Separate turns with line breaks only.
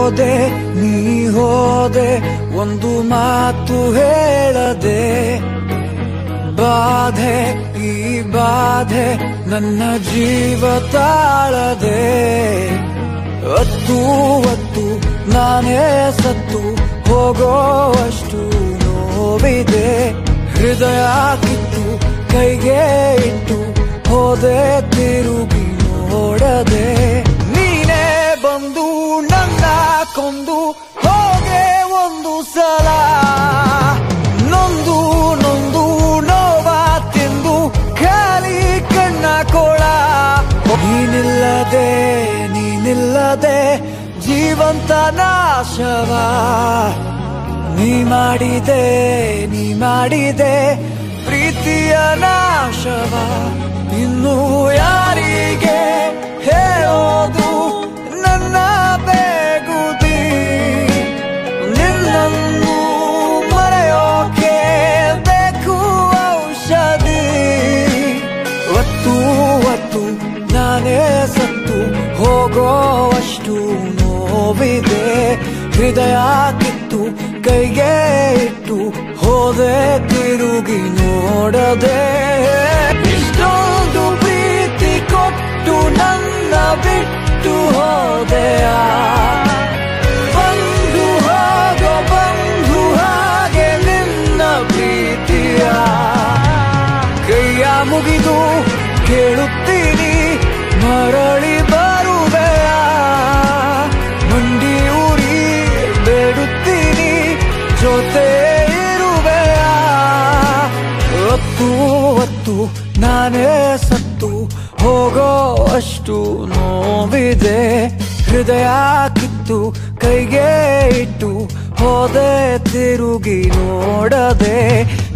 ಹೋದೆ ನೀ ಹೋದೆ ಒಂದು ಮಾತು ಹೇಳದೆ ಬಾಧೆ ಈ ಬಾಧೆ ನನ್ನ ಜೀವ ತಾಳದೆ ಅತ್ತು ಒತ್ತು ನಾನೇ ಸತ್ತು ಹೋಗೋವಷ್ಟು ನೋವಿದೆ ಹೃದಯ ಕಿತ್ತು ಕೈಗೆ ಇಟ್ಟು ಹೋದೆ ತಿರುಗಿ ನೋಡದೆ ನೀನೇ ಬಂದು ನನ್ನ ಕೊಂದು ಹೋಗೆ ಒಂದು ಸಲ ನೊಂದು ನೊಂದು ನೋವ ತಿಂದು ಖಾಲಿ ಕಣ್ಣ ಕೋಳ ನೀನಿಲ್ಲದೆ ನೀನಿಲ್ಲದೆ ಜೀವಂತ ನಾಶವ ನೀ ಮಾಡಿದೆ ನೀ ಮಾಡಿದೆ ಪ್ರೀತಿಯ ನಾಶವ ಇನ್ನು ಯಾರಿಗೆ ಹೇಳೋದು ನನ್ನ ಬೇಗುದಿ ನಿನ್ನನ್ನು ಮರೆಯೋಕೆ ಬೇಕು ಔಷಧಿ ಒತ್ತು ಒತ್ತು ನಾನೇ ಸತ್ತು ಹೋಗೋವಷ್ಟು ನೋವಿದೆ ಹೃದಯ ಕಿತ್ತು ಕೈಗೆ ಇಟ್ಟು ಹೋದೆ ತಿರುಗಿ ನೋಡದೆ ಇಷ್ಟೊಂದು ಪ್ರೀತಿ ಕೊಟ್ಟು ನನ್ನ ಬಿಟ್ಟು ಹೋದೆಯ ಬಂದು ಹೋಗೋ ಬಂದು ಹಾಗೆ ನಿನ್ನ ಪ್ರೀತಿಯ ಕೈಯ ಮುಗಿದು ಕೇಳುತ್ತೀನಿ ಮರಳಿ ಬರುವೆಯ ಮಂಡಿ ಉರಿ ಬೇಡುತ್ತೀನಿ ಜೊತೆ ಇರುವೆಯ ಒತ್ತು ಒತ್ತು ನಾನೇ ಸತ್ತು ಹೋಗೋ ಅಷ್ಟು ನೋವಿದೆ ಹೃದಯ ಕಿತ್ತು ಕೈಗೆ ಇಟ್ಟು ಹೋದೆ ತಿರುಗಿ ನೋಡದೆ